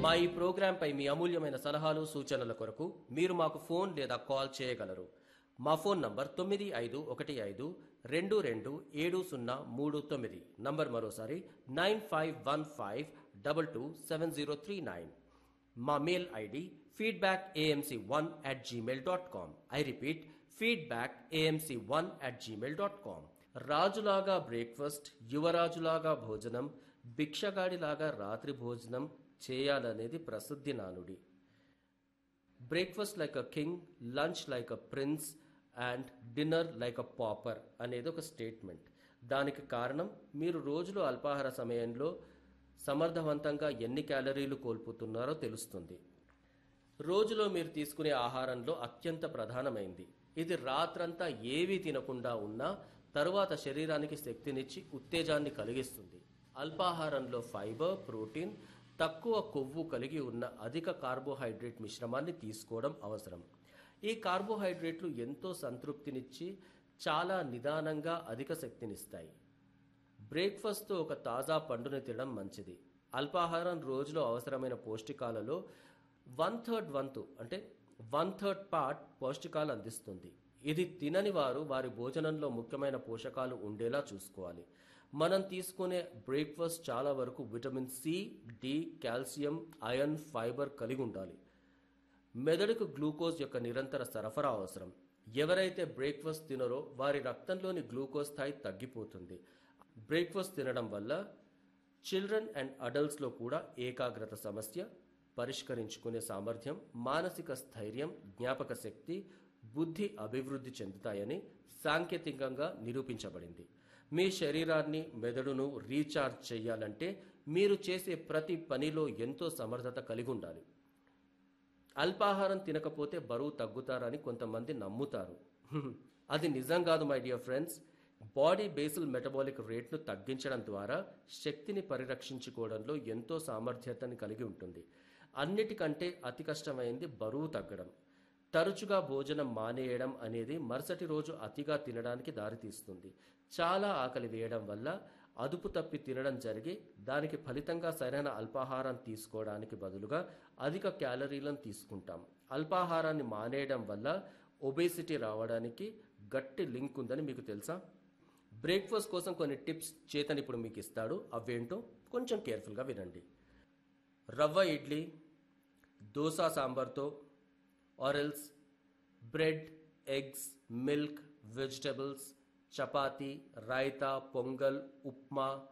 మా ఈ ప్రోగ్రాంపై మీ అమూల్యమైన సలహాలు సూచనల కొరకు మీరు మాకు ఫోన్ లేదా కాల్ చేయగలరు మా ఫోన్ నంబర్ తొమ్మిది ఐదు ఒకటి ఐదు రెండు రెండు ఏడు సున్నా మూడు తొమ్మిది నంబర్ మరోసారి nine five one five double two seven zero three nine మా mail ID feedback AMC one at Gmail dot com I repeat feedback AMC one at Gmail dot com రాజులాగా బ్రేక్ఫాస్ట్ యువరాజులాగా భోజనం భిక్షగాడిలాగా రాత్రి భోజనం చేయాలనేది ప్రసిద్ధి నానుడి breakfast like a king lunch like a prince and dinner like a pauper అనేది ఒక స్టేట్మెంట్ దానికి కారణం మీరు రోజులో అల్పాహార సమయంలో సమర్థవంతంగా ఎన్ని క్యాలరీలు కోల్పోతున్నారో తెలుస్తుంది రోజులో మీరు తీసుకునే ఆహారంలో అత్యంత ప్రధానమైంది ఇది రాత్రంతా ఏవీ తినకుండా ఉన్నా తరువాత శరీరానికి శక్తినిచ్చి ఉత్తేజాన్ని కలిగిస్తుంది అల్పాహారంలో ఫైబర్ ప్రోటీన్ తక్కువ కొవ్వు కలిగి ఉన్న అధిక కార్బోహైడ్రేట్ మిశ్రమాన్ని తీసుకోవడం అవసరం ఈ కార్బోహైడ్రేట్లు ఎంతో సంతృప్తినిచ్చి చాలా నిదానంగా అధిక శక్తినిస్తాయి బ్రేక్ఫాస్ట్తో ఒక తాజా పండుని తినడం మంచిది అల్పాహారం రోజులో అవసరమైన పౌష్టికాలలో వన్ థర్డ్ వంతు అంటే వన్ థర్డ్ పార్ట్ పౌష్టికాలు అందిస్తుంది ఇది తినని వారు వారి భోజనంలో ముఖ్యమైన పోషకాలు ఉండేలా చూసుకోవాలి మనం తీసుకునే బ్రేక్ఫాస్ట్ చాలా వరకు vitamin C D calcium iron fibre కలిగి ఉండాలి మెదడుకు గ్లూకోజ్ యొక్క నిరంతర సరఫరా అవసరం ఎవరైతే బ్రేక్ఫాస్ట్ తినరో వారి రక్తంలోని గ్లూకోజ్ స్థాయి తగ్గిపోతుంది బ్రేక్ఫాస్ట్ తినడం వల్ల చిల్డ్రన్ అండ్ అడల్ట్స్లో కూడా ఏకాగ్రత సమస్య పరిష్కరించుకునే సామర్థ్యం మానసిక స్థైర్యం జ్ఞాపక శక్తి బుద్ధి అభివృద్ధి చెందుతాయని సాంకేతికంగా నిరూపించబడింది మీ శరీరాన్ని మెదడును రీఛార్జ్ చేయాలంటే మీరు చేసే ప్రతి పనిలో ఎంతో సమర్థత కలిగి ఉండాలి అల్పాహారం తినకపోతే బరువు తగ్గుతారని కొంతమంది నమ్ముతారు హ్మ్. అది నిజం కాదు my dear friends body basal metabolic రేట్ను తగ్గించడం ద్వారా శక్తిని పరిరక్షించుకోవడంలో ఎంతో సామర్థ్యతని కలిగి ఉంటుంది అన్నిటికంటే అతి కష్టమైంది బరువు తగ్గడం తరచుగా భోజనం మానేయడం అనేది మరుసటి రోజు అతిగా తినడానికి దారితీస్తుంది చాలా ఆకలి వేయడం వల్ల అదుపు తప్పి తినడం జరిగి దానికి ఫలితంగా సరైన అల్పాహారం తీసుకోవడానికి బదులుగా అధిక క్యాలరీలను తీసుకుంటాం అల్పాహారాన్ని మానేయడం వల్ల ఒబేసిటీ రావడానికి గట్టి లింక్ ఉందని మీకు తెలుసా బ్రేక్ఫాస్ట్ కోసం కొన్ని టిప్స్ చేతన్ ఇప్పుడు మీకు ఇస్తాడు అవేంటో కొంచెం కేర్ఫుల్గా వినండి రవ్వ ఇడ్లీ దోశ సాంబార్తో ఆరెల్స్ bread eggs milk vegetables chapati raita pongal upma